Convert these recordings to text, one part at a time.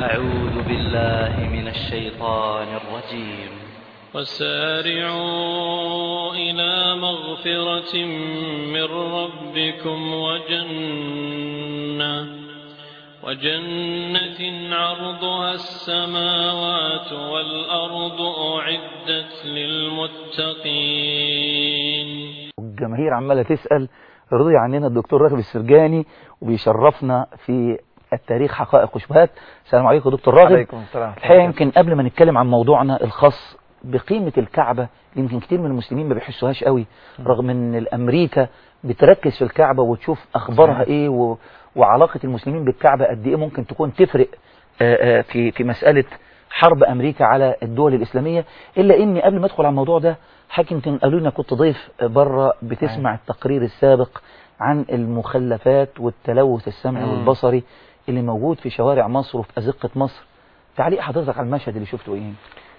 أعوذ بالله من الشيطان الرجيم وسارعوا إلى مغفرة من ربكم وجنة وجنة عرضها السماوات والأرض أعدت للمتقين الجماهير عمالة تسأل رضي عننا الدكتور راغب السرجاني وبيشرفنا في التاريخ حقائق وشبهات السلام عليكم دكتور راغب عليكم السلام الحقيقة يمكن قبل ما نتكلم عن موضوعنا الخاص بقيمة الكعبة يمكن كتير من المسلمين ما بيحسوهاش قوي رغم ان الامريكا بتركز في الكعبة وتشوف اخبارها ايه و... وعلاقة المسلمين بالكعبة قد ايه ممكن تكون تفرق آه، آه، في في مسألة حرب امريكا على الدول الاسلامية الا اني قبل ما ادخل على الموضوع ده حاكم كان قالوا لنا كنت ضيف بره بتسمع التقرير السابق عن المخلفات والتلوث السمعي مم. والبصري اللي موجود في شوارع مصر وفي أزقة مصر تعليق حضرتك على المشهد اللي شفته ايه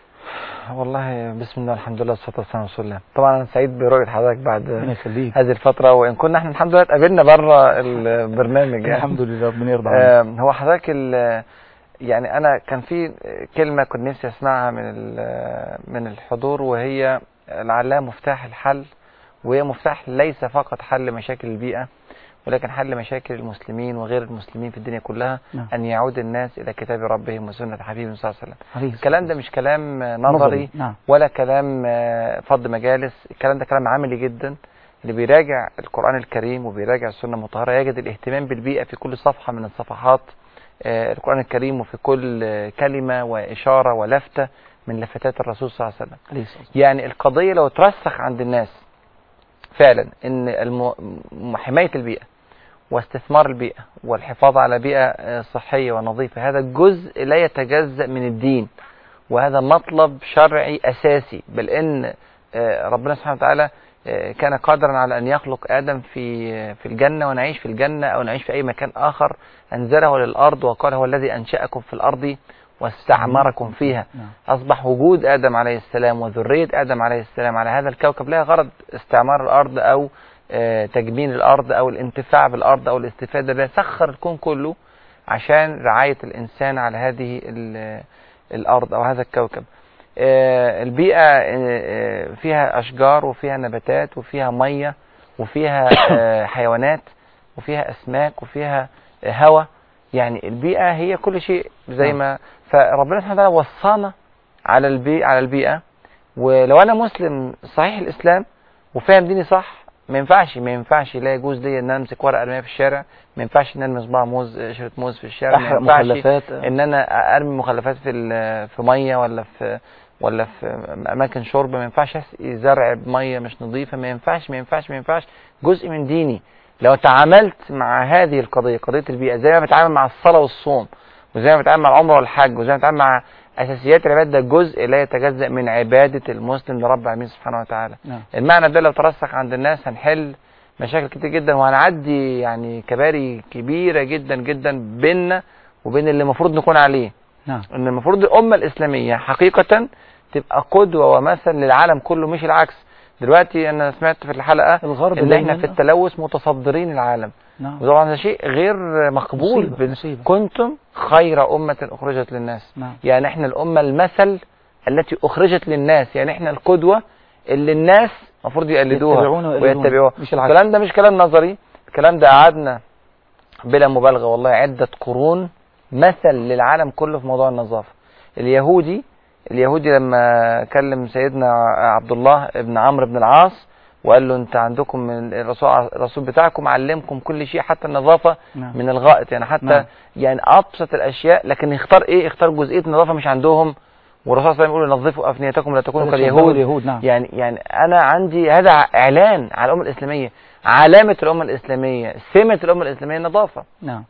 والله بسم الله الحمد لله والصلاه والسلام على رسول الله طبعا انا سعيد برؤيه حضرتك بعد ربنا يخليك هذه الفتره وان كنا احنا الحمد لله اتقابلنا بره البرنامج يعني الحمد لله ربنا يرضى عنك آه، هو حضرتك ال- يعني انا كان في كلمه كنت نفسي اسمعها من ال- من الحضور وهي لعلها مفتاح الحل وهي مفتاح ليس فقط حل مشاكل البيئه ولكن حل مشاكل المسلمين وغير المسلمين في الدنيا كلها نعم. ان يعود الناس الى كتاب ربهم وسنه حبيبهم صلى الله عليه وسلم عليه الكلام ده مش كلام نظري نعم ولا كلام آه، فض مجالس الكلام ده كلام عملي جدا اللي بيراجع القرآن الكريم وبيراجع السنة المطهرة يجد الاهتمام بالبيئة في كل صفحة من الصفحات آه، القرآن الكريم وفي كل آه، كلمة وإشارة ولفتة من لفتات الرسول صلى الله عليه وسلم عليه الصلاة والسلام. يعني القضية لو ترسخ عند الناس فعلا ان الم- م- حماية البيئة واستثمار البيئة والحفاظ على بيئة آه، صحية ونظيفة هذا جزء لا يتجزأ من الدين وهذا مطلب شرعي أساسي بل إن آه، ربنا سبحانه وتعالى آه، كان قادرا على أن يخلق آدم في في الجنة ونعيش في الجنة أو نعيش في أي مكان آخر أنزله للأرض وقال هو الذي أنشأكم في الأرض واستعمركم فيها نعم أصبح وجود آدم عليه السلام وذرية آدم عليه السلام على هذا الكوكب لها غرض استعمار الأرض أو آه، تجميل الأرض أو الانتفاع بالأرض أو الاستفادة بها سخر الكون كله عشان رعاية الإنسان على هذه ال- الأرض أو هذا الكوكب آه، البيئة آه، آه، فيها أشجار وفيها نباتات وفيها مية وفيها آه، حيوانات وفيها أسماك وفيها آه، هواء يعني البيئة هي كل شيء زي نعم. ما فربنا سبحانه وتعالى وصانا على البيئة على البيئة ولو أنا مسلم صحيح الإسلام وفاهم ديني صح ما ينفعش ما ينفعش لا يجوز لي ان انا امسك ورقه ارميها في الشارع ما ينفعش ان انا ارمي صباع موز قشره موز في الشارع ما احرق ينفعش مخلفات ان انا ارمي مخلفات في ال- في ميه ولا في ولا في اماكن شرب ما ينفعش اسقي زرع بميه مش نظيفه ما ينفعش ما ينفعش ما ينفعش جزء من ديني لو تعاملت مع هذه القضيه قضيه البيئه زي ما بتعامل مع الصلاه والصوم وزي ما بتعامل مع العمره والحج وزي ما بتعامل مع اساسيات العباده ده جزء لا يتجزا من عباده المسلم لرب العالمين سبحانه وتعالى نعم المعنى ده لو ترسخ عند الناس هنحل مشاكل كتير جدا وهنعدي يعني كباري كبيره جدا جدا بيننا وبين اللي المفروض نكون عليه نعم ان المفروض الامه الاسلاميه حقيقه تبقى قدوه ومثل للعالم كله مش العكس دلوقتي انا سمعت في الحلقه الغرب ان دايماً- احنا في التلوث متصدرين العالم نعم وطبعا ده شيء غير مقبول مصيبة، بال- مصيبة. كنتم خير امه اخرجت للناس نعم يعني احنا الأمة المثل التي أخرجت للناس يعني احنا القدوة اللي الناس المفروض يقلدوها يتبعون ويقلدون. ويتبعوها مش العكس. الكلام ده مش كلام نظري الكلام ده قعدنا بلا مبالغة والله عدة قرون مثل للعالم كله في موضوع النظافة اليهودي اليهودي لما كلم سيدنا عبد الله بن عمرو بن العاص وقال له انت عندكم من الرسول الرسول بتاعكم علمكم كل شيء حتى النظافة نعم من الغائط يعني حتى نعم. يعني ابسط الاشياء لكن يختار ايه يختار جزئيه النظافه مش عندهم والرسول صلى الله عليه وسلم يقول نظفوا افنيتكم لا تكونوا هذا شباب كاليهود اليهود نعم يعني يعني انا عندي هذا اعلان على الامه الاسلاميه علامه الامه الاسلاميه سمه الامه الاسلاميه النظافه نعم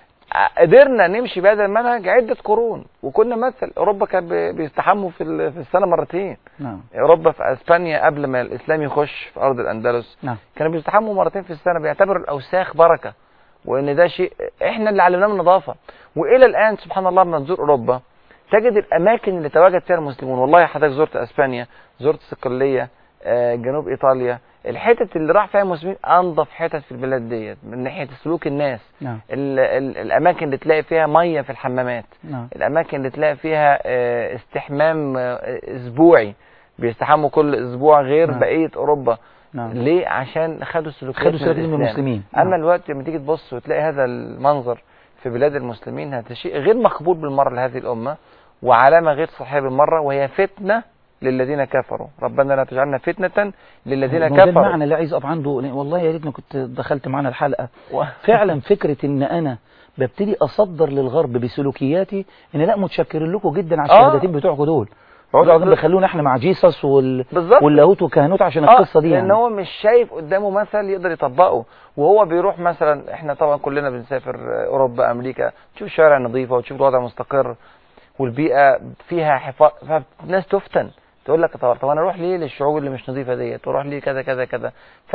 فقدرنا نمشي بهذا المنهج عده قرون وكنا مثل اوروبا كان بي- بيستحموا في ال- في السنه مرتين نعم اوروبا في اسبانيا قبل ما الاسلام يخش في ارض الاندلس نعم كانوا بيستحموا مرتين في السنه بيعتبروا الاوساخ بركه وان ده شيء احنا اللي علمناه النظافه والى الان سبحان الله لما تزور اوروبا تجد الاماكن اللي تواجد فيها المسلمون والله حضرتك زرت اسبانيا زرت صقليه آه، جنوب ايطاليا الحتت اللي راح فيها المسلمين انظف حتت في البلاد ديت من ناحيه سلوك الناس نعم ال ال الاماكن اللي تلاقي فيها ميه في الحمامات نعم الاماكن اللي تلاقي فيها آه، استحمام آه، اسبوعي بيستحموا كل اسبوع غير نعم. بقيه اوروبا نعم ليه عشان خدوا سلوكيات خدوا سلوكيات من الإسلام. المسلمين اما نعم. الوقت لما تيجي تبص وتلاقي هذا المنظر في بلاد المسلمين هذا شيء غير مقبول بالمره لهذه الامه وعلامه غير صحيحه بالمره وهي فتنه للذين كفروا ربنا لا تجعلنا فتنه للذين ما هو ده كفروا المعنى اللي عايز اقف عنده والله يا ريتني كنت دخلت معانا الحلقه و... فعلا فكره ان انا ببتدي اصدر للغرب بسلوكياتي ان لا متشكرين لكم جدا على آه. الشهادتين بتوعكم دول اقعدوا قاعدين بيخلونا احنا مع جيسس وال... بالظبط واللاهوت والكهنوت عشان اه القصه دي لان يعني هو مش شايف قدامه مثل يقدر يطبقه وهو بيروح مثلا احنا طبعا كلنا بنسافر اوروبا امريكا تشوف شوارع نظيفه وتشوف الوضع مستقر والبيئه فيها حفاظ فالناس تفتن تقول لك طب طب انا اروح ليه للشعوب اللي مش نظيفه ديت واروح ليه كذا كذا كذا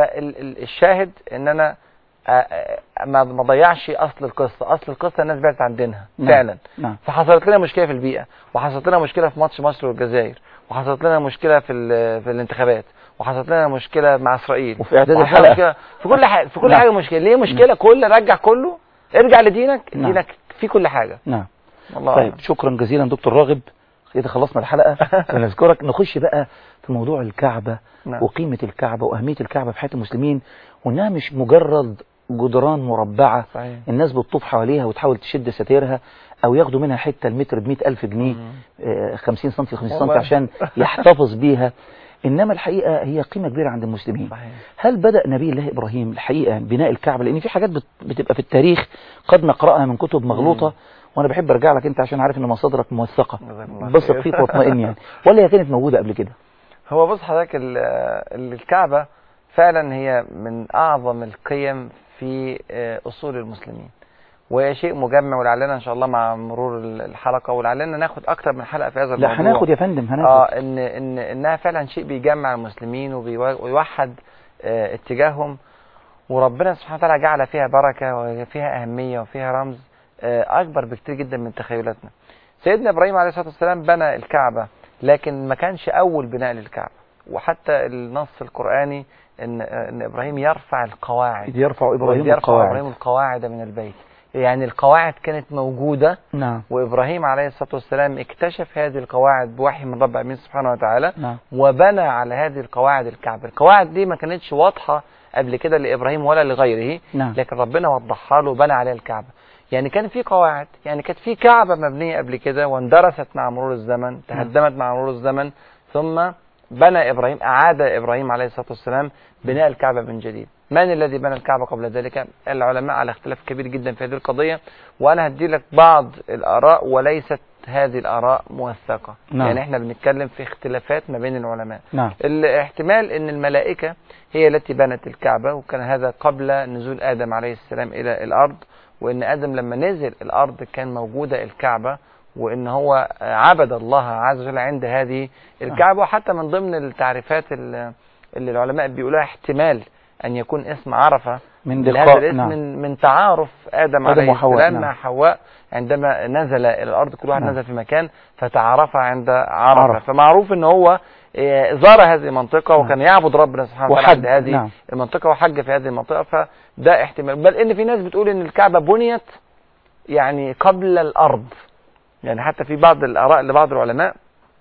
فالشاهد ان انا آه، آه، ما ما ضيعش اصل القصه اصل القصه الناس بعدت عن دينها نعم. فعلا نعم فحصلت لنا مشكله في البيئه وحصلت لنا مشكله في ماتش مصر والجزائر وحصلت لنا مشكله في ال- في الانتخابات وحصلت لنا مشكله مع اسرائيل وفي إعداد وحصلت الحلقة. مشكلة في كل حاجه في كل نعم. حاجه مشكله ليه مشكله كل رجع كله ارجع لدينك نعم. دينك في كل حاجه نعم والله طيب أعلم. شكرا جزيلا دكتور راغب كده خلصنا الحلقه ونذكرك نخش بقى في موضوع الكعبه نعم. وقيمه الكعبه واهميه الكعبه في حياه المسلمين وانها مش مجرد جدران مربعه صحيح الناس بتطوف حواليها وتحاول تشد ستيرها او ياخدوا منها حته المتر ب ألف جنيه مم. آه، 50 سم 50 سم والله. عشان يحتفظ بيها انما الحقيقه هي قيمه كبيره عند المسلمين صحيح هل بدا نبي الله ابراهيم الحقيقه بناء الكعبه لان في حاجات بت- بتبقى في التاريخ قد نقراها من كتب مغلوطه مم. وانا بحب ارجع لك انت عشان عارف ان مصادرك موثقه جزاك الله بثق خير. فيك واطمئن يعني ولا هي كانت موجوده قبل كده هو بص حضرتك ال- ال- الكعبة فعلا هي من أعظم القيم في آه، أصول المسلمين وهي شيء مجمع ولعلنا إن شاء الله مع مرور ال- الحلقة ولعلنا ناخد أكتر من حلقة في هذا الموضوع لا هناخد يا فندم هناخد اه ان ان انها فعلا شيء بيجمع المسلمين وبيو- ويوحد آه، اتجاههم وربنا سبحانه وتعالى جعل فيها بركه وفيها اهميه وفيها رمز آه، اكبر بكتير جدا من تخيلاتنا. سيدنا ابراهيم عليه الصلاه والسلام بنى الكعبه لكن ما كانش اول بناء للكعبه وحتى النص القراني ان آه، ان ابراهيم يرفع القواعد إذ يرفع ابراهيم يرفع القواعد ابراهيم القواعد من البيت يعني القواعد كانت موجوده نعم وابراهيم عليه الصلاه والسلام اكتشف هذه القواعد بوحي من رب العالمين سبحانه وتعالى نعم وبنى على هذه القواعد الكعبه القواعد دي ما كانتش واضحه قبل كده لابراهيم ولا لغيره نعم لكن ربنا وضحها له وبنى عليها الكعبه يعني كان في قواعد يعني كانت في كعبه مبنيه قبل كده واندرست مع مرور الزمن تهدمت مع مرور الزمن ثم بنى ابراهيم اعاد ابراهيم عليه الصلاه والسلام بناء الكعبه من جديد من الذي بنى الكعبه قبل ذلك العلماء على اختلاف كبير جدا في هذه القضيه وانا هدي لك بعض الاراء وليست هذه الاراء موثقه نعم. يعني احنا بنتكلم في اختلافات ما بين العلماء نعم الاحتمال ان الملائكة هي التي بنت الكعبة وكان هذا قبل نزول ادم عليه السلام الى الارض وان ادم لما نزل الارض كان موجودة الكعبة وان هو عبد الله عز وجل عند هذه الكعبة وحتى من ضمن التعريفات ال- اللي العلماء بيقولوها احتمال ان يكون اسم عرفة من لهذا لقاء الاسم نعم من, من تعارف ادم, آدم عليه وحواء، السلام نعم. مع حواء عندما نزل الى الارض كل واحد نعم. نزل في مكان فتعارف عند عرفه عرفة. فمعروف ان هو آه، زار هذه المنطقه نعم. وكان يعبد ربنا سبحانه وتعالى وحج عند هذه نعم المنطقه وحج في هذه المنطقه فده احتمال بل ان في ناس بتقول ان الكعبه بنيت يعني قبل الارض يعني حتى في بعض الاراء لبعض العلماء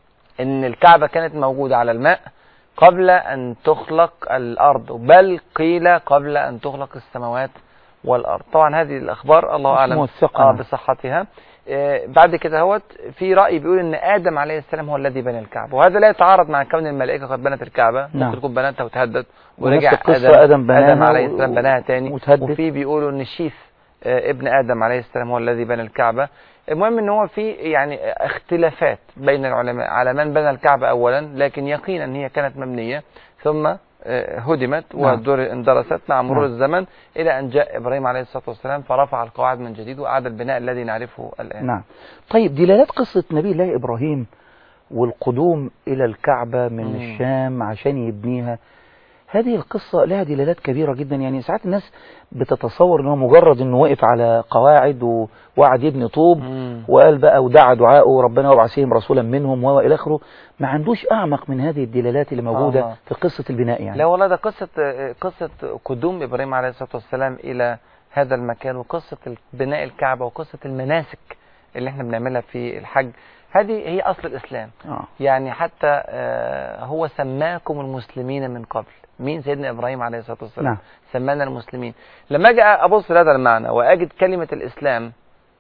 ان الكعبه كانت موجوده على الماء قبل ان تخلق الارض بل قيل قبل ان تخلق السماوات والارض طبعا هذه الاخبار الله مش اعلم موثقة اه نعم. بصحتها آه، بعد كده هوت في راي بيقول ان ادم عليه السلام هو الذي بنى الكعبه وهذا لا يتعارض مع كون الملائكه قد بنت الكعبه نعم. ممكن تكون بنتها وتهدد ونفس ورجع القصة آدم بناها ادم عليه و- السلام بناها تاني وتهدد. وفي بيقولوا ان شيث آه، ابن ادم عليه السلام هو الذي بنى الكعبه المهم ان هو في يعني اختلافات بين العلماء على من بنى الكعبه اولا لكن يقينا هي كانت مبنيه ثم آه، هدمت نعم. ودر اندرست مع مرور نعم. الزمن الى ان جاء ابراهيم عليه الصلاه والسلام فرفع القواعد من جديد واعاد البناء الذي نعرفه الان نعم طيب دلالات قصة نبي الله إبراهيم والقدوم إلى الكعبة من مم. الشام عشان يبنيها هذه القصة لها دلالات كبيرة جدا يعني ساعات الناس بتتصور ان هو مجرد انه وقف على قواعد و- وقعد يبني طوب مم. وقال بقى ودعا دعاءه ربنا وابعثهم رسولا منهم والى اخره ما عندوش اعمق من هذه الدلالات اللي موجودة آه. في قصة البناء يعني لا والله ده قصة قصة قدوم إبراهيم عليه الصلاة والسلام إلى هذا المكان وقصة بناء الكعبة وقصة المناسك اللي احنا بنعملها في الحج هذه هي أصل الإسلام آه. يعني حتى آه، هو سماكم المسلمين من قبل مين سيدنا إبراهيم عليه الصلاة والسلام نعم. سمانا المسلمين لما أجي أبص لهذا المعنى وأجد كلمة الإسلام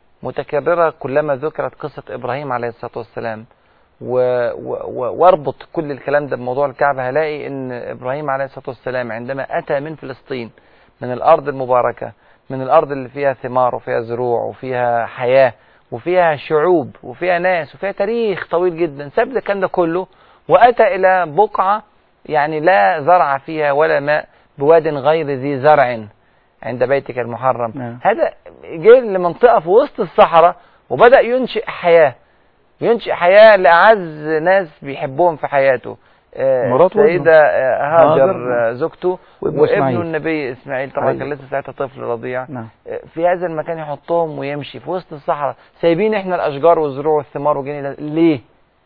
متكررة كلما ذكرت قصة إبراهيم عليه الصلاة والسلام و... و... و... واربط كل الكلام ده بموضوع الكعبة هلاقي ان ابراهيم عليه الصلاة والسلام عندما اتى من فلسطين من الارض المباركة من الارض اللي فيها ثمار وفيها زروع وفيها حياة وفيها شعوب وفيها ناس وفيها تاريخ طويل جدا ساب ده كان ده كله واتى الى بقعة يعني لا زرع فيها ولا ماء بواد غير ذي زرع عند بيتك المحرم نعم. هذا جه لمنطقة في وسط الصحراء وبدأ ينشئ حياة ينشئ حياة لأعز ناس بيحبهم في حياته آه، مراته وابنه. السيدة آه، هاجر هاجر. آه، زوجته وابنه وابنه إسماعيل. النبي إسماعيل طبعا أيوة. كان لسه ساعتها طفل رضيع نعم آه، في هذا المكان يحطهم ويمشي في وسط الصحراء سايبين احنا الأشجار والزروع والثمار وجينا ليه؟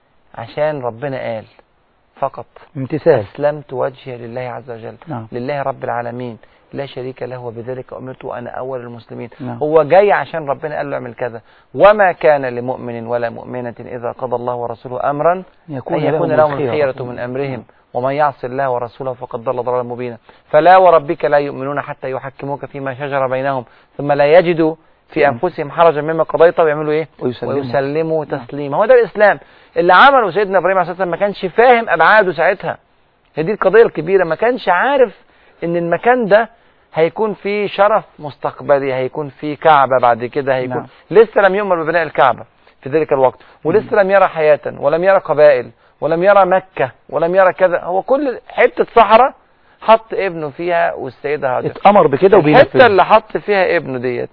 عشان ربنا قال فقط امتثال أسلمت وجهي لله عز وجل نعم لله رب العالمين لا شريك له وبذلك أمرت وأنا أول المسلمين نعم. هو جاي عشان ربنا قال له اعمل كذا وما كان لمؤمن ولا مؤمنة إذا قضى الله ورسوله أمرا أن يكون لهم الخيرة من أمرهم ومن يعص الله ورسوله فقد ضل ضلالا مبينا فلا وربك لا يؤمنون حتى يحكموك فيما شجر بينهم ثم لا يجدوا في أنفسهم حرجا مما قضيت ويعملوا إيه ويسلموا. ويسلموا تسليما هو ده الإسلام اللي عمله سيدنا إبراهيم عليه الصلاة والسلام ما كانش فاهم أبعاده ساعتها هي دي القضية الكبيرة ما كانش عارف إن المكان ده هيكون فيه شرف مستقبلي هيكون فيه كعبة بعد كده هيكون نعم. لسه لم يؤمر ببناء الكعبة في ذلك الوقت ولسه لم يرى حياة ولم يرى قبائل ولم يرى مكة ولم يرى كذا هو كل حتة صحراء حط ابنه فيها والسيدة هاجر اتأمر بكده الحتة وبينفذ اللي حط فيها ابنه ديت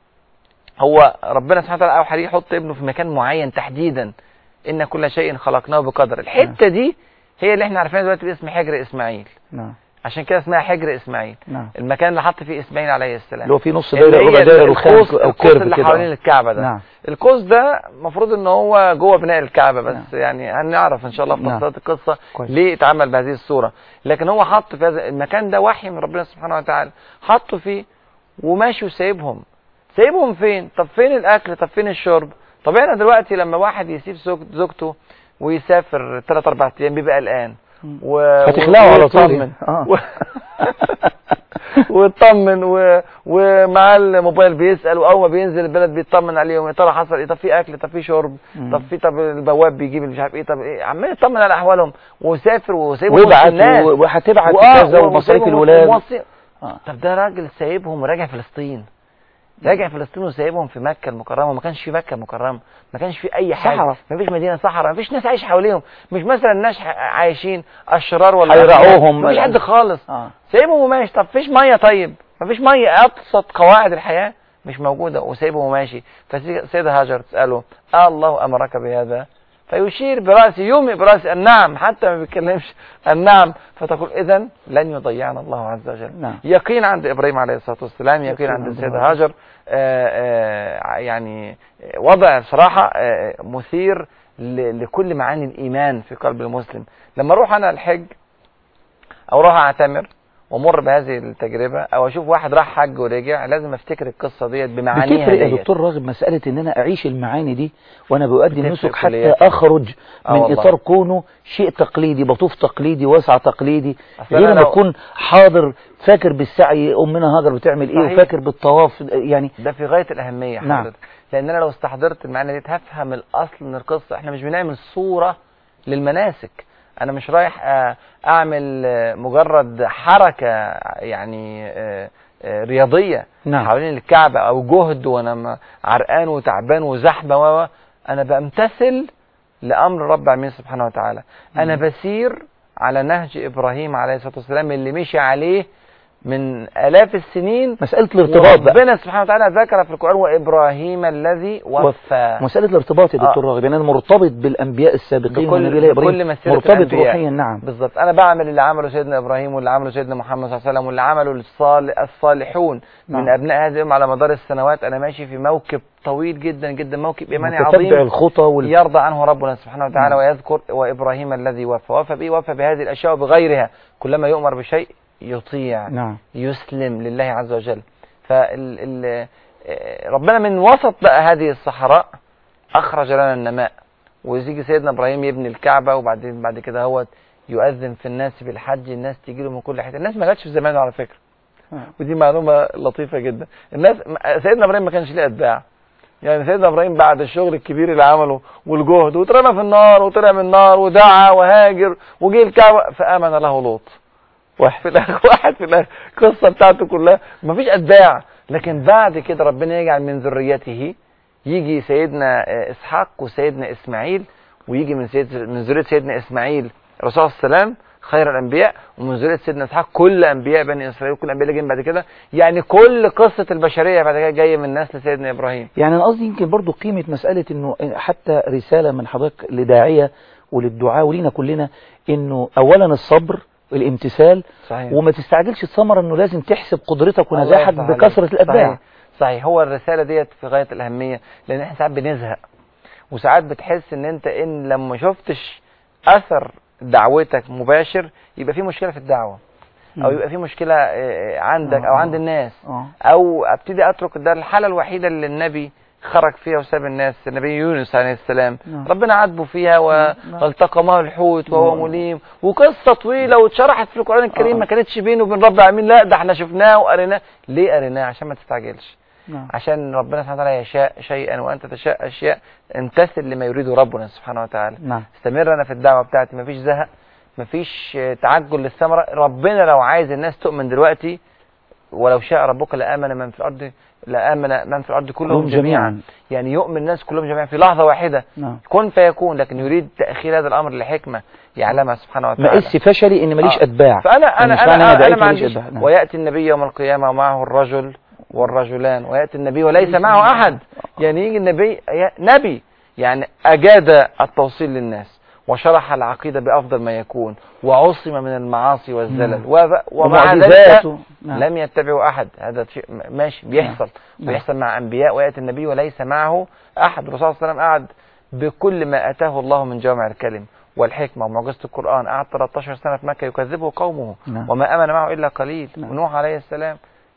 هو ربنا سبحانه وتعالى أوحى ليه يحط ابنه في مكان معين تحديدا إن كل شيء خلقناه بقدر الحتة دي هي اللي احنا عارفينها دلوقتي باسم حجر إسماعيل نعم عشان كده اسمها حجر إسماعيل نعم المكان اللي حط فيه إسماعيل عليه السلام اللي هو في نص اللي دايرة ربع هي دايرة القوس رخام او القوس كيرف اللي كده حوالين الكعبة ده نعم القوس ده المفروض ان هو جوه بناء الكعبة بس نعم. يعني هنعرف ان شاء الله في نعم. تفصيلات القصة كويس. ليه اتعمل بهذه الصورة لكن هو حط في هذا المكان ده وحي من ربنا سبحانه وتعالى حطه فيه وماشي وسايبهم سايبهم فين طب فين الاكل طب فين الشرب طب احنا دلوقتي لما واحد يسيب زوج- زوجته ويسافر 3 4 ايام بيبقى قلقان و... هتخلعه على طول ويطمن. اه و... ويطمن و... ومعاه الموبايل بيسال واول ما بينزل البلد بيطمن عليهم يا ترى حصل ايه طب في اكل طب في شرب مم. طب في طب البواب بيجيب مش عارف ايه طب ايه عمال يطمن على احوالهم وسافر وسايبهم وسط وابعت الناس و- وهتبعت وآه، كذا ومصاريف وسايبهم الولاد وموصي- آه. طب ده راجل سايبهم وراجع فلسطين راجع فلسطين وسايبهم في مكه المكرمه وما كانش في مكه المكرمه ما كانش في اي حاجه صحراء. ما فيش مدينه صحراء ما فيش ناس عايشه حواليهم مش مثلا ناس ح- عايشين اشرار ولا هيرعوهم ما فيش بقى. حد خالص اه سايبهم وماشي طب فيش ميه طيب ما فيش ميه ابسط قواعد الحياه مش موجوده وسايبهم وماشي فسيدة هاجر تساله آه الله امرك بهذا فيشير براسه يومئ براسه النعم حتى ما بيتكلمش النعم فتقول اذا لن يضيعنا الله عز وجل نعم يقين عند ابراهيم عليه الصلاه والسلام يقين يقين عند عند السيده هاجر. هاجر آه، آه، يعني وضع صراحه آه، مثير ل- لكل معاني الايمان في قلب المسلم لما اروح انا الحج او اروح اعتمر وامر بهذه التجربه او اشوف واحد راح حج ورجع لازم افتكر القصه ديت بمعانيها بتفرق يا ديت دكتور راغب مسألة ان انا اعيش المعاني دي وانا بؤدي بتفرق النسك حتى كلياتها. اخرج آه من والله. اطار كونه شيء تقليدي بطوف تقليدي واسع تقليدي أصل غير أنا ما لو- اكون حاضر فاكر بالسعي امنا هاجر بتعمل ايه صحيح. وفاكر بالطواف يعني ده في غايه الاهميه نعم. حضرتك لان انا لو استحضرت المعاني دي هفهم الاصل من القصه احنا مش بنعمل صوره للمناسك انا مش رايح آه، اعمل آه، مجرد حركه يعني آه، آه، رياضيه نعم حوالين الكعبه او جهد وانا م- عرقان وتعبان وزحمه و و- انا بامتثل لامر رب العالمين سبحانه وتعالى انا بسير على نهج ابراهيم عليه الصلاه والسلام اللي مشي عليه من آلاف السنين مسألة الارتباط بقى ربنا سبحانه وتعالى ذكر في القرآن وإبراهيم الذي وفى مسألة الارتباط يا آه. دكتور راغب يعني أنا مرتبط بالأنبياء السابقين بكل- والنبي الله بكل إبراهيم مسيرة مرتبط الأنبياء. روحيا نعم بالظبط انا بعمل اللي عمله سيدنا ابراهيم واللي عمله سيدنا محمد صلى الله عليه وسلم واللي عمله الصالح الصالحون من نعم. ابناء هذه الامه على مدار السنوات انا ماشي في موكب طويل جدا جدا موكب ايماني متتبع عظيم الخطى وال... يرضى عنه ربنا سبحانه وتعالى نعم. ويذكر وابراهيم الذي وفى وفى به وفى بهذه الاشياء وبغيرها كلما يؤمر بشيء يطيع نعم يسلم لله عز وجل فال ال آه، ربنا من وسط بقى هذه الصحراء اخرج لنا النماء ويجي سيدنا ابراهيم يبني الكعبه وبعدين بعد كده هو يؤذن في الناس بالحج الناس تيجي له من كل حته الناس ما جاتش في زمانه على فكره نعم. ودي معلومه لطيفه جدا الناس سيدنا ابراهيم ما كانش ليه اتباع يعني سيدنا ابراهيم بعد الشغل الكبير اللي عمله والجهد واترمى في النار وطلع من النار ودعا وهاجر وجه الكعبه فامن له لوط واحد في الاخر واحد في الاخر القصه بتاعته كلها مفيش اتباع لكن بعد كده ربنا يجعل من ذريته يجي سيدنا آه، اسحاق وسيدنا اسماعيل ويجي من سيد من ذريه سيدنا اسماعيل الرسول صلى الله عليه وسلم خير الانبياء ومن ذريه سيدنا اسحاق كل انبياء بني اسرائيل كل الانبياء اللي جايين بعد كده يعني كل قصه البشريه بعد كده جايه من نسل سيدنا ابراهيم يعني أنا قصدي يمكن برضو قيمة مسألة إنه حتى رسالة من حضرتك لداعية وللدعاء ولينا كلنا إنه أولا الصبر الامتثال صحيح وما تستعجلش الثمرة إنه لازم تحسب قدرتك الله ونجاحك يفتح عليك. بكثرة الأتباع صحيح. صحيح هو الرساله ديت في غايه الاهميه لان احنا ساعات بنزهق وساعات بتحس ان انت ان لما شفتش اثر دعوتك مباشر يبقى في مشكله في الدعوه او مم. يبقى في مشكله آه، عندك او آه. عند الناس آه. او ابتدي اترك ده الحاله الوحيده اللي النبي خرج فيها وساب الناس النبي يونس عليه السلام نعم. ربنا عاتبه فيها و- نعم. والتقمه الحوت وهو نعم. مليم وقصه طويله واتشرحت في القران الكريم آه. ما كانتش بينه وبين رب العالمين لا ده احنا شفناه وقريناه ليه قريناه عشان ما تستعجلش نعم. عشان ربنا سبحانه وتعالى يشاء شيئا وانت تشاء اشياء امتثل لما يريده ربنا سبحانه وتعالى نعم استمر انا في الدعوه بتاعتي مفيش زهق مفيش آه، تعجل للثمره ربنا لو عايز الناس تؤمن دلوقتي ولو شاء ربك لامن من في الارض لامن من في الارض كلهم كلهم جميعا جميعا. يعني يؤمن الناس كلهم جميعا في لحظه واحده نعم كن فيكون لكن يريد تاخير هذا الامر لحكمه يعلمها سبحانه ما وتعالى قيس فشلي إن ماليش آه. أتباع فانا يعني انا مش انا معنى انا, دعيت أنا ما ماليش عنديش أتباع. نعم. وياتي النبي يوم القيامه ومعه الرجل والرجلان وياتي النبي وليس معه احد يعني يجي النبي يا- نبي يعني اجاد التوصيل للناس وشرح العقيده بافضل ما يكون وعصم من المعاصي والزلل نعم. و- ومع ذلك ومعجزاته نعم. لم يتبعوا احد هذا شيء م- ماشي بيحصل نعم. بيحصل مع انبياء وياتي النبي وليس معه احد الرسول صلى الله عليه وسلم قعد بكل ما اتاه الله من جوامع الكلم والحكمه ومعجزه القران قعد 13 سنه في مكه يكذبه قومه نعم. وما امن معه الا قليل نعم. ونوح عليه السلام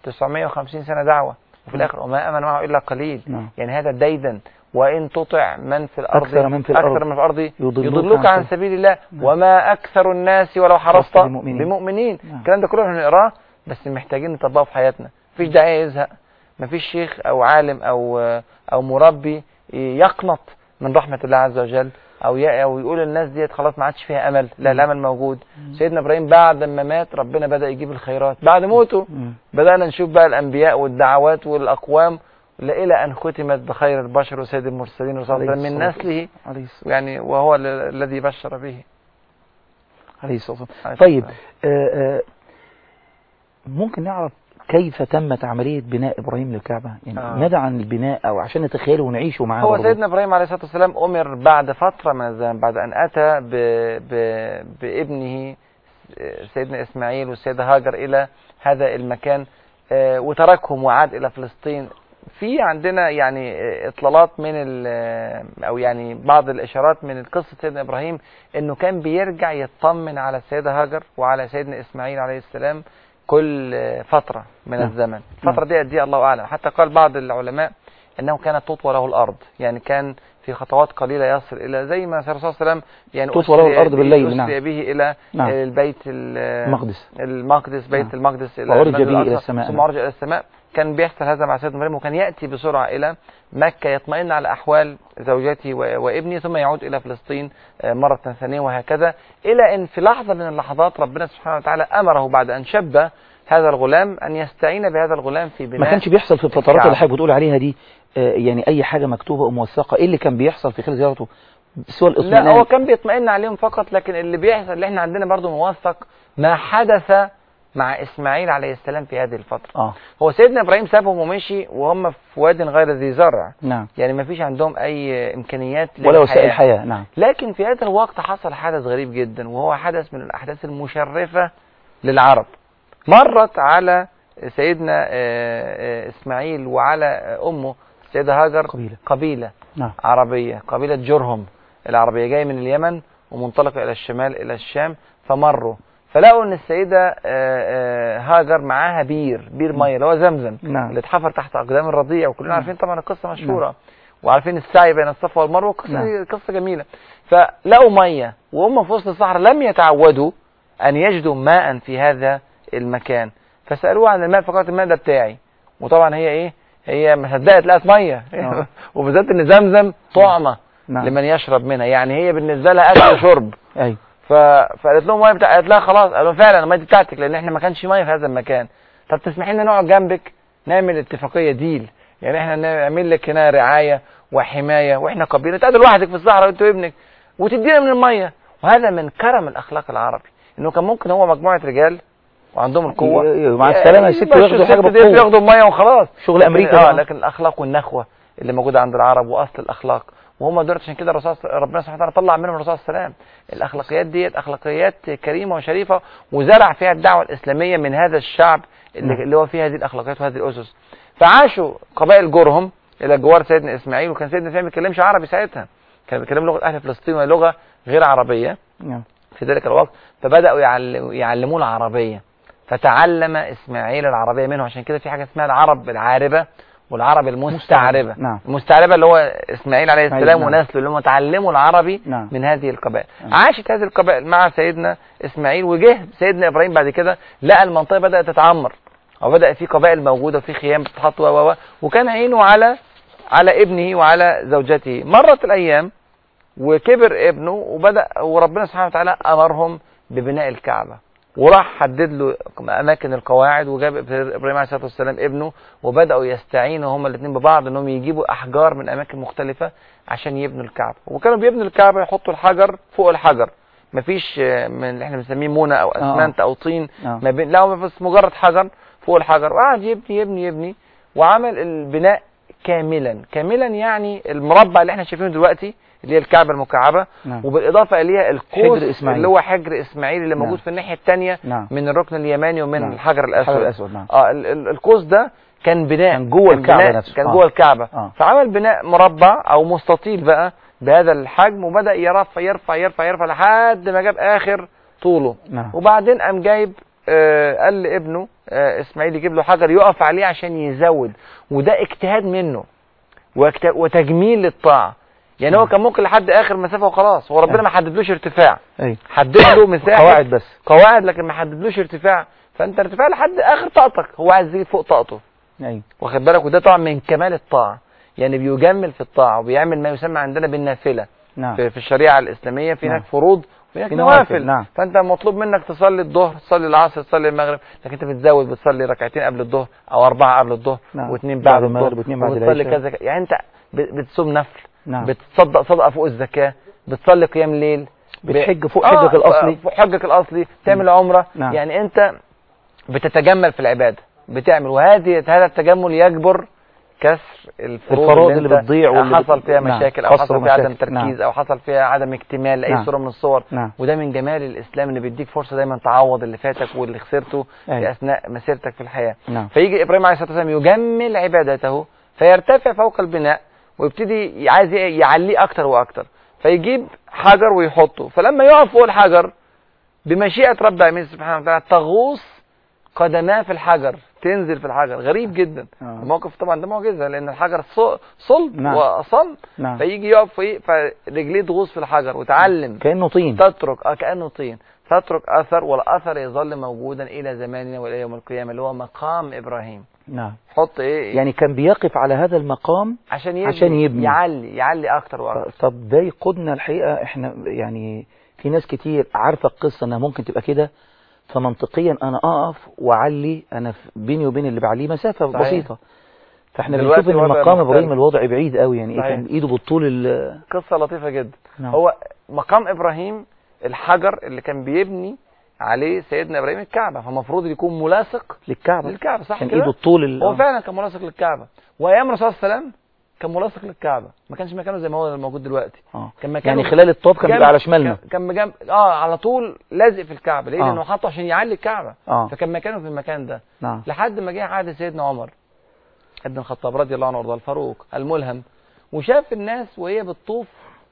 950 سنه دعوه وفي الاخر وما امن معه الا قليل نعم. يعني هذا ديدا وان تطع من في الارض أكثر من في الأرض اكثر من في الارض يضلوك يضلوك عن عن سبيل الله وما اكثر الناس ولو حرصت حرصت بمؤمنين. بمؤمنين نعم. الكلام ده كله احنا بنقراه بس محتاجين نطبقه في حياتنا مفيش داعي يزهق مفيش شيخ او عالم او او مربي يقنط من رحمه الله عز وجل او ي- او يقول الناس ديت خلاص ما عادش فيها امل لا الامل موجود سيدنا ابراهيم بعد ما مات ربنا بدا يجيب الخيرات بعد موته مم. بدانا نشوف بقى الانبياء والدعوات والاقوام لا الى ان ختمت بخير البشر وسيد المرسلين وصلى الله عليه وسلم من عليه الصلاة نسله عليه الصلاة يعني وهو ال- الذي بشر به عليه الصلاة والسلام. عليه طيب الصلاة آه، آه، ممكن نعرف كيف تمت عملية بناء إبراهيم للكعبة يعني آه. ندى عن البناء أو عشان نتخيله ونعيشه معاه هو برضه. سيدنا ابراهيم عليه الصلاه والسلام امر بعد فتره من الزمن بعد ان اتى ب... ب... بابنه سيدنا اسماعيل والسيده هاجر الى هذا المكان آه، وتركهم وعاد الى فلسطين في عندنا يعني آه، اطلالات من ال- او يعني بعض الاشارات من قصه سيدنا ابراهيم انه كان بيرجع يطمن على السيده هاجر وعلى سيدنا اسماعيل عليه السلام كل آه، فتره من نعم. الزمن الفتره دي دي الله اعلم حتى قال بعض العلماء انه كانت تطوى له الارض يعني كان في خطوات قليله يصل الى زي ما الرسول صلى الله عليه وسلم يعني تطوى له أسري الأرض به- بالليل، أسري نعم. به الى نعم. البيت ال- المقدس المقدس بيت نعم. المقدس الى وعرج المسجد به إلى الأقصى، السماء، ثم نعم. عرج الى السماء كان بيحصل هذا مع سيدنا ابراهيم وكان ياتي بسرعه الى مكه يطمئن على احوال زوجته و- وابنه ثم يعود الى فلسطين آه، مره ثانيه وهكذا الى ان في لحظه من اللحظات ربنا سبحانه وتعالى امره بعد ان شب هذا الغلام ان يستعين بهذا الغلام في بناء ما كانش بيحصل في الفترات الكعبة. اللي حضرتك بتقول عليها دي آه، يعني أي حاجة مكتوبة أو موثقة إيه اللي كان بيحصل في خلال زيارته سوى لا الاطمئنان هو كان بيطمئن عليهم فقط لكن اللي بيحصل اللي احنا عندنا برضو موثق ما حدث مع اسماعيل عليه السلام في هذه الفتره اه هو سيدنا ابراهيم سابهم ومشي وهم في واد غير ذي زرع نعم يعني ما فيش عندهم اي امكانيات ولا وسائل للحياة. الحياة نعم لكن في هذا الوقت حصل حدث غريب جدا وهو حدث من الاحداث المشرفه للعرب مرت على سيدنا آه، آه، اسماعيل وعلى آه، امه السيده هاجر قبيلة قبيله نعم عربيه قبيله جرهم العربيه جايه من اليمن ومنطلقه الى الشمال الى الشام فمروا فلقوا ان السيده آه، آه، هاجر معاها بير بير ميه اللي هو زمزم نعم. اللي اتحفر تحت اقدام الرضيع وكلنا نعم. عارفين طبعا القصه مشهوره وعارفين السعي بين الصفا والمروه قصه نعم. قصه جميله فلقوا ميه وهم في وسط الصحراء لم يتعودوا ان يجدوا ماء في هذا المكان فسالوه عن الماء فقالت الماء ده بتاعي وطبعا هي ايه هي ما صدقت لقت ميه آه. وبالذات ان زمزم طعمه نعم لمن يشرب منها يعني هي بالنسبه لها اكل وشرب ايوه ف... فقالت لهم ميه بتاع قالت لها خلاص قالوا فعلا الميه دي بتاعتك لان احنا ما كانش ميه في هذا المكان طب تسمحي لنا نقعد جنبك نعمل اتفاقيه ديل يعني احنا نعمل لك هنا رعايه وحمايه واحنا قبيله تقعد لوحدك في الصحراء انت وابنك وتدينا من الميه وهذا من كرم الاخلاق العربي انه كان ممكن هو مجموعه رجال وعندهم القوه ي- ي- مع السلامة يا ست يبقى وياخدوا حاجة الست ديت بالقوة. ياخدوا الميه وخلاص شغل لكن- أمريكا اه بقى. لكن الاخلاق والنخوه اللي موجوده عند العرب واصل الاخلاق وهم دول عشان كده الرسول ربنا سبحانه وتعالى طلع منهم الرسول صلى الله عليه وسلم الاخلاقيات ديت اخلاقيات كريمه وشريفه وزرع فيها الدعوه الاسلاميه من هذا الشعب اللي, نعم. اللي هو فيه هذه الاخلاقيات وهذه الاسس فعاشوا قبائل جورهم الى جوار سيدنا اسماعيل وكان سيدنا اسماعيل ما بيتكلمش عربي ساعتها كان بيتكلم لغه اهل فلسطين وهي لغه غير عربيه نعم في ذلك الوقت فبداوا يعل- يعلموه العربيه فتعلم اسماعيل العربيه منه عشان كده في حاجه اسمها العرب العاربه والعرب المستعربه نعم. المستعربه اللي هو اسماعيل عليه إسماعيل، السلام نعم. ونسله اللي هم اتعلموا العربي نعم. من هذه القبائل نعم. عاشت هذه القبائل مع سيدنا اسماعيل وجه سيدنا ابراهيم بعد كده لقى المنطقه بدات تتعمر او بدا في قبائل موجوده وفي خيام بتتحط و و و وكان عينه على على ابنه وعلى زوجته مرت الايام وكبر ابنه وبدا وربنا سبحانه وتعالى امرهم ببناء الكعبه وراح حدد له اماكن القواعد وجاب ابراهيم عليه الصلاه والسلام ابنه وبداوا يستعينوا هما الاثنين ببعض انهم يجيبوا احجار من اماكن مختلفه عشان يبنوا الكعبه وكانوا بيبنوا الكعبه يحطوا الحجر فوق الحجر مفيش آه، من اللي احنا بنسميه مونه او اسمنت او طين آه. ما بين لا هو بس مجرد حجر فوق الحجر وقعد يبني يبني يبني وعمل البناء كاملا كاملا يعني المربع اللي احنا شايفينه دلوقتي اللي هي الكعبه المكعبه نعم وبالاضافه اليها القوس حجر إسماعيل. اللي هو حجر اسماعيل اللي موجود نعم. في الناحيه الثانيه نعم من الركن اليماني ومن نعم. الحجر الاسود الحجر الأسود نعم اه ال- ال- القوس ده كان بناء كان جوه كان الكعبة بناء- نفسه. كان آه. جوه الكعبه آه. فعمل بناء مربع او مستطيل بقى بهذا الحجم وبدا يرفع يرفع يرفع يرفع لحد ما جاب اخر طوله نعم وبعدين قام جايب آه قال لابنه آه اسماعيل يجيب له حجر يقف عليه عشان يزود وده اجتهاد منه واجت- وتجميل للطاعه يعني هو نعم. كان ممكن لحد اخر مسافه وخلاص وربنا أيوة. ما حددلوش ارتفاع اي حدد له مساحه قواعد بس قواعد لكن ما حددلوش ارتفاع فانت ارتفاع لحد اخر طاقتك هو عايز يجيب فوق طاقته اي واخد بالك وده طبعا من كمال الطاعه يعني بيجمل في الطاعه وبيعمل ما يسمى عندنا بالنافله نعم في, في الشريعه الاسلاميه في نعم. هناك فروض وفي هناك في نوافل، نوافل نعم. فانت مطلوب منك تصلي الظهر تصلي العصر تصلي المغرب لكن انت بتزود بتصلي ركعتين قبل الظهر او اربعه قبل الظهر نعم. واثنين بعد بعد المغرب الظهر واثنين بعد وبتصلي العشاء. كذا كذا. يعني انت ب- بتصوم نفل نعم بتصدق صدقه فوق الزكاه بتصلي قيام ليل بتحج فوق آه، حجك الأصلي. فوق حجك الاصلي تعمل عمره نعم. يعني انت بتتجمل في العباده بتعمل وهذه هذا التجمل يجبر كسر الفروض الفرائض اللي, اللي انت بتضيع واللي حصل بت- فيها نعم. مشاكل او خاصة حصل فيها عدم مشاكل. تركيز او حصل فيها عدم اكتمال لاي نعم. صوره من الصور نعم وده من جمال الاسلام اللي بيديك فرصه دايما تعوض اللي فاتك واللي خسرته في أيوة. اثناء مسيرتك في الحياه نعم فيجي ابراهيم عليه الصلاه والسلام يجمل عبادته فيرتفع فوق البناء ويبتدي عايز يعليه اكتر واكتر فيجيب حجر ويحطه فلما يقف فوق الحجر بمشيئه رب العالمين سبحانه وتعالى تغوص قدماه في الحجر تنزل في الحجر غريب جدا آه. الموقف طبعا ده معجزه لان الحجر ص- صلب نعم. واصل نعم فيجي يقف فوق فرجليه تغوص في الحجر وتعلم كأنه طين تترك اه كانه طين تترك اثر والاثر يظل موجودا الى زماننا والى يوم القيامه اللي هو مقام ابراهيم نعم حط ايه يعني كان بيقف على هذا المقام عشان يبني, عشان يبني. يعلي يعلي اكتر واكتر طب ده يقودنا الحقيقة احنا يعني في ناس كتير عارفة القصة انها ممكن تبقى كده فمنطقيا انا اقف واعلي انا في- بيني وبين اللي بعليه مسافة صحيح. بسيطة فاحنا دلوقتي بنشوف ان الوضع مقام مختلف. ابراهيم الوضع بعيد قوي يعني إيه صحيح. كان ايده بالطول ال- قصه لطيفه جدا نعم. هو مقام ابراهيم الحجر اللي كان بيبني عليه سيدنا ابراهيم الكعبه فالمفروض يكون ملاصق للكعبة للكعبه صح عشان كده ايده الطول ال- هو آه. فعلا كان ملاصق للكعبه وايام الرسول صلى الله عليه وسلم كان ملاصق للكعبه ما كانش مكانه زي ما هو موجود دلوقتي اه كان مكانه يعني خلال الطواف كان جنب- بيبقى على شمالنا كان- كان بجنب اه على طول لازق في الكعبه ليه؟ آه. لانه حاطه عشان يعلي الكعبه اه فكان مكانه في المكان ده نعم لحد ما جه عهد سيدنا عمر ابن الخطاب رضي الله عنه وارضاه الفاروق الملهم وشاف الناس وهي بتطوف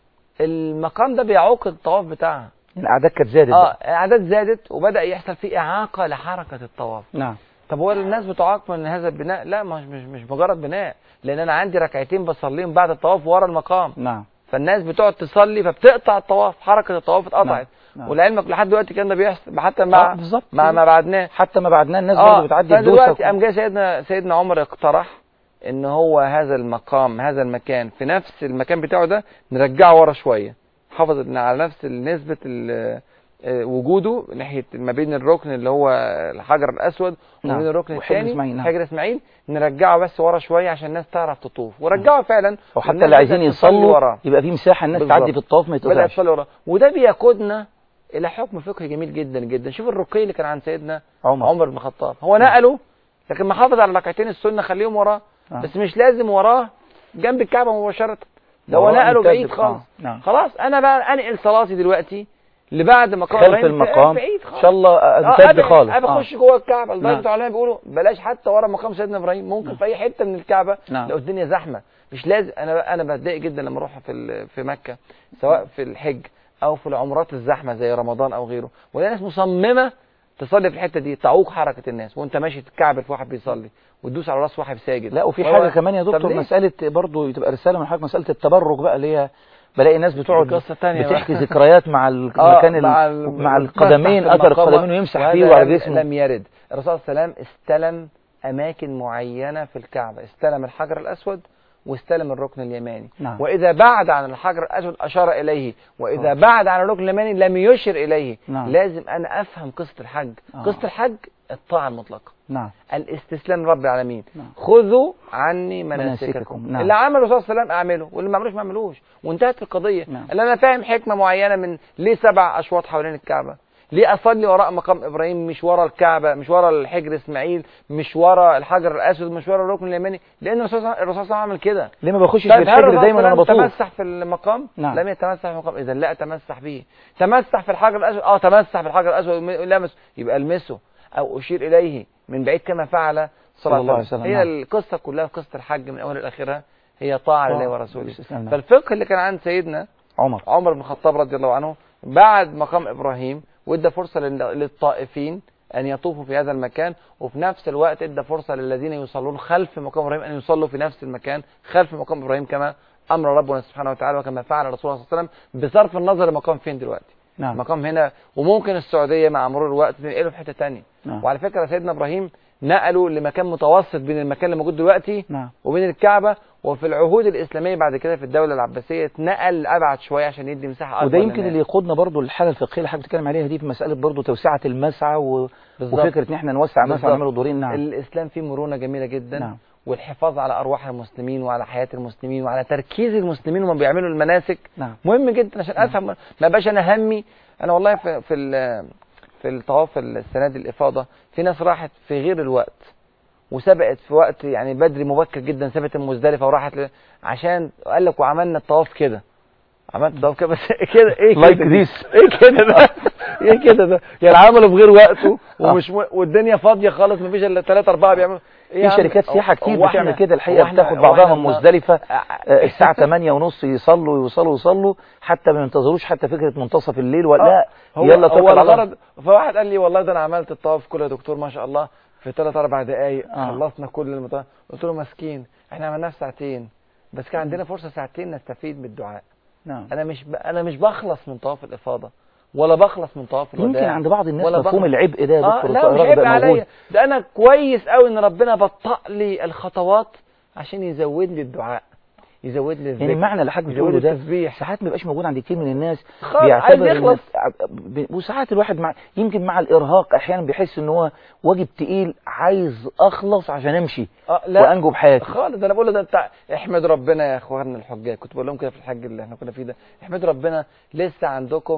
المقام ده بيعوق الطواف بتاعها الاعداد كانت زادت اه بقى. اعداد زادت وبدا يحصل فيه اعاقه لحركه الطواف نعم طب هو الناس بتعاق من هذا البناء لا مش مش مش مجرد بناء لان انا عندي ركعتين بصليهم بعد الطواف ورا المقام نعم فالناس بتقعد تصلي فبتقطع الطواف حركه الطواف اتقطعت نعم. ولعلمك لحد دلوقتي كان ده بيحصل حتى آه، مع بالظبط مع ما بعدناه حتى ما بعدنا الناس اه برضه بتعدي فدلوقتي الدوسة قام جاي سيدنا سيدنا عمر اقترح ان هو هذا المقام هذا المكان في نفس المكان بتاعه ده نرجعه ورا شويه حافظ ان على نفس نسبه ال- آه، وجوده ناحيه ما بين الركن اللي هو الحجر الاسود وما نعم. بين الركن وحجر الثاني إسماعيل، نعم. حجر اسماعيل نرجعه بس ورا شويه عشان الناس تعرف تطوف ورجعه فعلا او حتى والناس اللي عايزين بدأت تصلي يصلوا وراه. يبقى في مساحه الناس بالظبط. تعدي في الطواف ما بدأت يتقطعش تصلي وراه وده بيقودنا الى حكم فقهي جميل جدا جدا شوف الرقي اللي كان عند سيدنا عمر عمر بن الخطاب هو نقله لكن محافظ على ركعتين السنه خليهم وراه آه. بس مش لازم وراه جنب الكعبه مباشره ده هو وراه نقله يمتد. بعيد خالص آه. نعم خلاص انا بقى انقل صلاتي دلوقتي لبعد مقام خلف إبراهيم المقام بعيد ان خالص شاء الله آه، امتد أبعد- خالص ابقى آه. اخش جوه الكعبه لدرجه نعم. العلماء بيقولوا بلاش حتى ورا مقام سيدنا ابراهيم ممكن في اي حته من الكعبه نعم. لو الدنيا زحمه مش لازم انا انا بتضايق جدا لما اروح في ال- في مكه سواء في الحج او في العمرات الزحمه زي رمضان او غيره ولا ناس مصممه تصلي في الحته دي تعوق حركه الناس وانت ماشي تتكعبل في واحد بيصلي وتدوس على راس واحد ساجد لا وفي وهو- حاجه كمان يا طب دكتور ليه؟ مساله برضه تبقى رساله من حضرتك مساله التبرك بقى اللي هي بلاقي ناس بتقعد قصة تانية بقى. بتحكي ذكريات مع المكان آه، ال- مع, ال- مع بيتمسح القدمين في اثر المقام. القدمين ويمسح وهذا فيه وعلى لم- جسمه لم يرد الرسول صلى الله عليه وسلم استلم اماكن معينه في الكعبه استلم الحجر الاسود واستلم الركن اليماني نعم. واذا بعد عن الحجر الاسود اشار اليه واذا آه. بعد عن الركن اليماني لم يشر اليه نعم. لازم انا افهم قصه الحج آه. قصه الحج الطاعه المطلقه نعم الاستسلام لرب العالمين نعم. خذوا عني مناسككم, مناسككم، نعم. اللي عمله الرسول صلى الله عليه وسلم اعمله واللي ما عملوش ما عملوش وانتهت القضيه نعم. اللي انا فاهم حكمه معينه من ليه سبع اشواط حوالين الكعبه ليه اصلي وراء مقام ابراهيم مش ورا الكعبه مش ورا الحجر اسماعيل مش ورا الحجر الاسود مش ورا الركن اليماني لان الرسول صلى الرسول صلى الله عليه وسلم عمل كده ليه ما بخشش طيب في هل الحجر الرسول دايما صلى وانا الله عليه وسلم بطوف تمسح في المقام نعم. لم يتمسح في المقام اذا لا تمسح به تمسح في الحجر الاسود اه تمسح في الحجر الاسود لمس يبقى المسه او اشير اليه من بعيد كما فعل صلى الله عليه وسلم هي نعم. القصه كلها قصه الحج من اول لاخرها هي طاعه طاعة لله ورسوله والاستسلام، نعم. فالفقه اللي كان عند سيدنا عمر عمر بن الخطاب رضي الله عنه بعد مقام ابراهيم وادى فرصه لل- للطائفين ان يطوفوا في هذا المكان وفي نفس الوقت ادى فرصه للذين يصلون خلف مقام ابراهيم ان يصلوا في نفس المكان خلف مقام ابراهيم كما امر ربنا سبحانه وتعالى وكما فعل رسول الله صلى الله عليه وسلم بصرف النظر المقام فين دلوقتي نعم المقام هنا وممكن السعوديه مع مرور الوقت تنقله في حته ثانيه نعم وعلى فكره سيدنا ابراهيم نقله لمكان متوسط بين المكان اللي موجود دلوقتي نعم وبين الكعبه وفي العهود الاسلاميه بعد كده في الدوله العباسيه اتنقل ابعد شويه عشان يدي مساحه اكبر وده يمكن للناس. اللي يقودنا برضو للحاله الفقهيه اللي حضرتك بتتكلم عليها دي في مساله برضو توسعه المسعى و... بالظبط. وفكره ان احنا نوسع مسعى بالظبط. ونعمله دورين نعم الاسلام فيه مرونه جميله جدا نعم والحفاظ على ارواح المسلمين وعلى حياه المسلمين وعلى تركيز المسلمين وهم بيعملوا المناسك نعم مهم جدا عشان افهم ما بقاش انا همي انا والله في في ال- في الطواف السنه دي الافاضه في ناس راحت في غير الوقت وسبقت في وقت يعني بدري مبكر جدا سابت المزدلفه وراحت ل... عشان قال لك وعملنا الطواف كده عملت الطواف كده بس كده ايه Like كده دي؟ this. ايه كده ده ايه كده ده يعني عملوا في غير وقته ومش م... والدنيا فاضيه خالص مفيش الا ثلاثه اربعه بيعملوا إيه يا في عم؟ شركات سياحه كتير هو إحنا- بتعمل كده هو الحقيقه إحنا- بتاخد هو بعضها إحنا من مزدلفه آه، آه، الساعه 8 ونص يصلوا يوصلوا يوصلوا حتى ما ينتظروش حتى فكره منتصف الليل ولا لا هو يلا هو توكل على الله الغرض فواحد قال لي والله ده انا عملت الطواف كله يا دكتور ما شاء الله في ثلاث اربع دقائق آه. خلصنا كل المطاف قلت له مسكين احنا عملناه في ساعتين بس كان عندنا فرصه ساعتين نستفيد بالدعاء نعم انا مش ب... انا مش بخلص من طواف الافاضه ولا بخلص من طواف الوداع يمكن عند بعض الناس ولا مفهوم بخلص. العبء ده يا آه دكتور لا مش الرغبة عيب موجود. عليا ده انا كويس قوي ان ربنا بطأ لي الخطوات عشان يزود لي الدعاء يزود لي الذكر يعني المعنى اللي حضرتك يزود بتقوله لي ده التسبيح ساعات ما بيبقاش موجود عند كتير من الناس خالص، عايز بيعتبر يخلص. إن- ب- وساعات الواحد مع يمكن مع الارهاق احيانا بيحس ان هو واجب تقيل عايز اخلص عشان امشي آه لا وانجو بحياتي خالص ده انا بقول له ده انت احمد ربنا يا اخواننا الحجاج كنت بقول لهم كده في الحج اللي احنا كنا فيه ده احمد ربنا لسه عندكم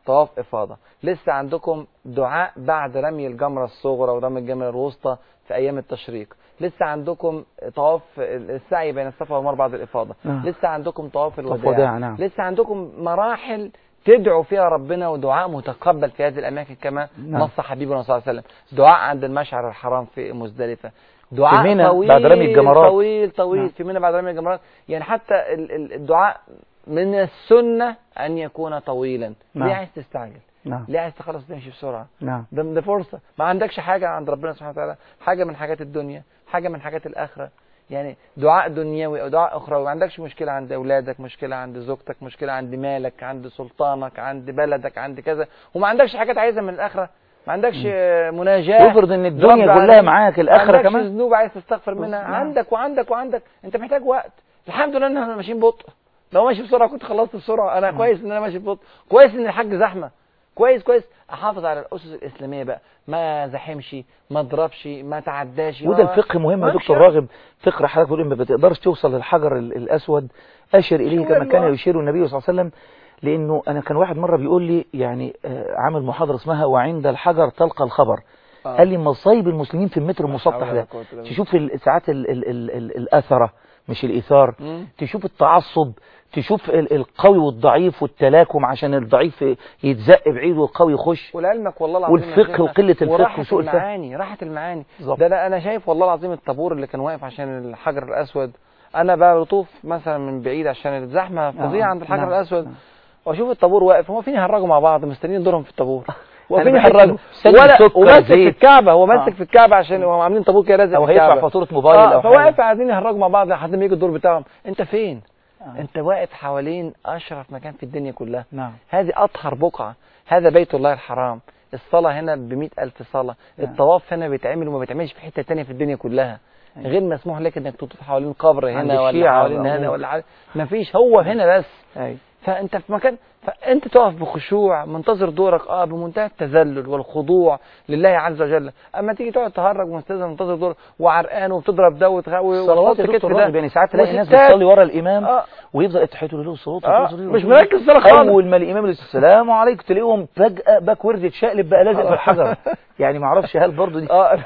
طواف افاضه لسه عندكم دعاء بعد رمي الجمره الصغرى ورمي الجمره الوسطى في ايام التشريق لسه عندكم طواف السعي بين الصفا والمروه بعد الافاضه نعم. لسه عندكم طواف وداع، الوداع نعم. لسه عندكم مراحل تدعوا فيها ربنا ودعاء متقبل في هذه الاماكن كما نعم. نص حبيبنا صلى الله عليه وسلم دعاء عند المشعر الحرام في مزدلفه دعاء في منى طويل بعد رمي الجمرات. طويل طويل نعم. في منى بعد رمي الجمرات يعني حتى ال- ال- الدعاء من السنه ان يكون طويلا نعم. ليه عايز تستعجل نعم ليه عايز تخلص تمشي بسرعه نعم ده ده فرصه ما عندكش حاجه عند ربنا سبحانه وتعالى حاجه من حاجات الدنيا حاجه من حاجات الاخره يعني دعاء دنيوي او دعاء اخروي ما عندكش مشكله عند اولادك مشكله عند زوجتك مشكله عند مالك عند سلطانك عند بلدك عند كذا وما عندكش حاجات عايزها من الاخره ما عندكش آه، مناجاه افرض ان الدنيا رب كلها العالمين. معاك ما الاخره عندكش كمان ذنوب عايز تستغفر منها نعم. عندك وعندك وعندك انت محتاج وقت الحمد لله ان احنا ماشيين ببطء لو ماشي بسرعه كنت خلصت بسرعه انا كويس ان انا ماشي ببطء كويس ان الحج زحمه كويس كويس احافظ على الاسس الاسلاميه بقى ما زحمش ما اضربش ما تعداش وده الفقه مهم يا ما دكتور مش- راغب فقه حضرتك بتقول ما بتقدرش توصل للحجر ال- الاسود اشر اليه شو كما الوقت؟ كان يشير النبي صلى الله عليه وسلم لانه انا كان واحد مره بيقول لي يعني آه، عامل محاضره اسمها وعند الحجر تلقى الخبر آه. قال لي مصايب المسلمين في المتر المسطح حول ولا ده قوة إلا بالله. تشوف ال- ساعات ال ال ال ال الاثره مش الايثار مم. تشوف التعصب تشوف ال- القوي والضعيف والتلاكم عشان الضعيف يتزق بعيد والقوي يخش ولعلمك والله العظيم يا والفقه شيخنا، وقلة الفقه وراحة وسوء الفهم. المعاني راحة المعاني بالظبط. ده لا انا شايف والله العظيم الطابور اللي كان واقف عشان الحجر الاسود انا بقى بطوف مثلا من بعيد عشان الزحمه فظيعه آه، عند الحجر نعم، الاسود نعم. واشوف الطابور واقف هم فين يهرجوا مع بعض مستنيين دورهم في الطابور واقفين بحس إنه يهرجوا مستني ولا سكر، وماسك في زيت. الكعبه هو آه. ماسك في الكعبه عشان هم عاملين طابور كده لازق او في هيدفع الكعبه فاتوره موبايل اه او فواقف حاجه قاعدين يهرجوا مع بعض لحد ما يجي الدور بتاعهم انت فين آه. انت واقف حوالين اشرف مكان في الدنيا كلها نعم هذه أطهر بقعة هذا بيت الله الحرام الصلاة هنا بمئة ألف صلاة نعم. الطواف هنا بيتعمل وما بيتعملش في حتة تانية في الدنيا كلها أيوة. غير مسموح لك انك تطوف حوالين قبر عند هنا ولا الشيعة حوالين هنا والأمور. ولا حوالين مفيش هو هنا بس ايوه فانت في مكان فانت تقف بخشوع منتظر دورك اه بمنتهى التذلل والخضوع لله عز وجل اما تيجي تقعد تهرج ومستاذن منتظر دورك وعرقان وبتضرب ده وتغ- الصلوات وتحط يا كتف دكتور ده. راغب يعني ساعات تلاقي ناس وستات. بتصلي ورا الامام اه ويفضل يتحيطوا له صوت آه، مش مركز صلاة خالص. اول ما الامام يقول السلام عليكم تلاقيهم فجاه باكورد يتشقلب بقى لازق في الحجر يعني ما اعرفش هل برضه دي اه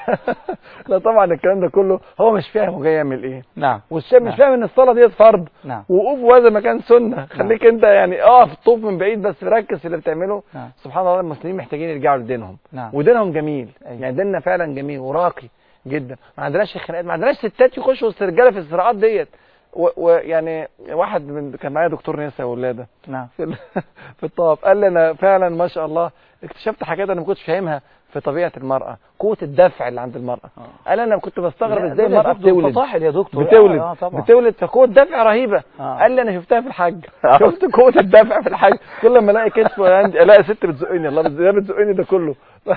لا طبعا الكلام ده كله هو مش فاهم هو جاي يعمل ايه نعم والشاب مش نعم. فاهم ان الصلاه ديت فرض نعم وقوف وهذا مكان سنه خليك انت يعني اقف طوف من بعيد بس ركز في اللي بتعمله نعم سبحان الله المسلمين محتاجين يرجعوا لدينهم نعم ودينهم جميل أيوة. يعني ديننا فعلا جميل وراقي جدا ما عندناش خناقات ما عندناش ستات يخشوا وسط الرجاله في الصراعات ديت و- ويعني واحد من كان معايا دكتور نساء ولاده نعم في ال- في الطواف قال لي انا فعلا ما شاء الله اكتشفت حاجات انا ما كنتش فاهمها في طبيعه المراه قوه الدفع اللي عند المراه آه. قال انا كنت بستغرب لا، ازاي دول يا المراه دكتور بتولد فطاحل يا دكتور بتولد آه آه طبعا بتولد فقوه دفع رهيبه آه. قال لي انا شفتها في الحج آه. شفت قوه الدفع في الحج كل ما الاقي كتف عندي الاقي ست بتزقني الله بت- ده بتزقني ده كله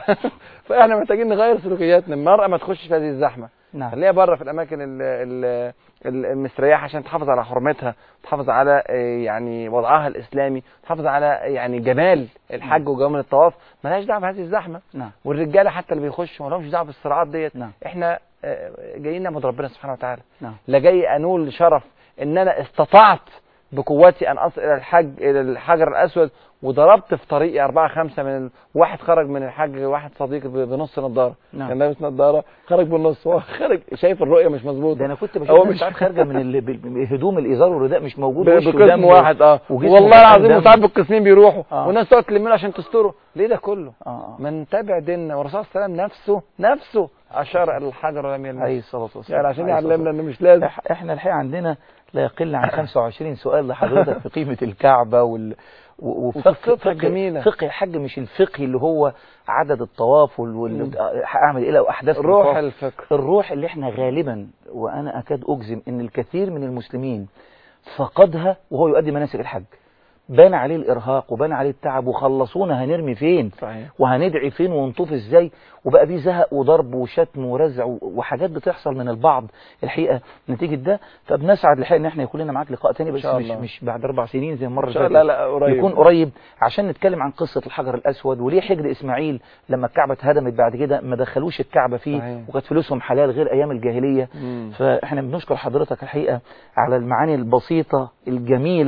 فاحنا محتاجين نغير سلوكياتنا المراه ما تخشش في هذه الزحمه نعم خليها بره في الاماكن ال- ال- ال- المستريحه عشان تحافظ على حرمتها تحافظ على آه، يعني وضعها الاسلامي تحافظ على يعني جمال الحج وجمال الطواف ملهاش دعوه بهذه الزحمه نعم والرجاله حتى اللي بيخشوا ما لهمش دعوه بالصراعات ديت نعم احنا آه، جايين نعبد ربنا سبحانه وتعالى نعم لا جاي انول شرف ان انا استطعت بقوتي ان اصل الى الحج الى الحجر الاسود وضربت في طريقي أربعة خمسة من ال... واحد خرج من الحج واحد صديقي ب- بنص نظارة نعم. كان لابس نظارة خرج بالنص هو خرج شايف الرؤية مش مظبوطة ده انا كنت هو بشوف ناس مش- ساعات خارجه من ال- بال- هدوم الازار والرداء مش موجود ب- وشه بقسم دم واحد اه وجسمه والله مليان العظيم دم. وساعات بالقسمين بيروحوا آه. والناس تقعد تلمنا عشان تستره ليه ده كله؟ اه اه من تابع ديننا والرسول صلى الله عليه وسلم نفسه نفسه اشار الى الحجر ولم يلمس عليه الصلاه والسلام يعني عشان عليه الصلاة يعلمنا انه مش لازم إح- احنا الحقيقه عندنا لا يقل عن 25 سؤال لحضرتك في قيمه الكعبه وال و- وفقه وقصتها فقه الجميلة. فقه الحج مش الفقه اللي هو عدد الطواف وال... وال... اعمل ايه واحداث روح الطواف. الفكر الروح اللي احنا غالبا وانا اكاد اجزم ان الكثير من المسلمين فقدها وهو يؤدي مناسك الحج بان عليه الارهاق وبان عليه التعب وخلصونا هنرمي فين صحيح وهندعي فين ونطوف ازاي وبقى فيه زهق وضرب وشتم ورزع و- وحاجات بتحصل من البعض الحقيقه نتيجه ده فبنسعد الحقيقه ان احنا يكون لنا معاك لقاء تاني بس شاء مش الله. مش بعد اربع سنين زي المره ان شاء اللي الله فاتت لا قريب يكون قريب عشان نتكلم عن قصه الحجر الاسود وليه حجر اسماعيل لما الكعبه اتهدمت بعد كده ما دخلوش الكعبه فيه صحيح. وكانت فلوسهم حلال غير ايام الجاهليه مم. فاحنا بنشكر حضرتك الحقيقه على المعاني البسيطه الجميله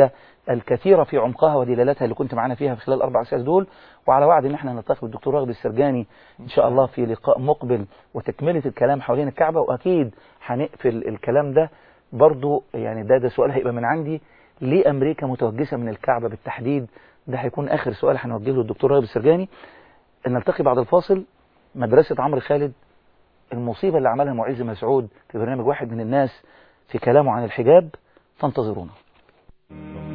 الكثيرة في عمقها ودلالاتها اللي كنت معانا فيها في خلال الأربع ساعات دول وعلى وعد إن احنا نلتقي بالدكتور راغب السرجاني إن شاء الله في لقاء مقبل وتكملة الكلام حوالين الكعبة وأكيد هنقفل الكلام ده برضو يعني ده ده سؤال هيبقى من عندي ليه أمريكا متوجسة من الكعبة بالتحديد ده هيكون آخر سؤال هنوجهه للدكتور راغب السرجاني نلتقي بعد الفاصل مدرسة عمرو خالد المصيبة اللي عملها معز مسعود في برنامج واحد من الناس في كلامه عن الحجاب فانتظرونا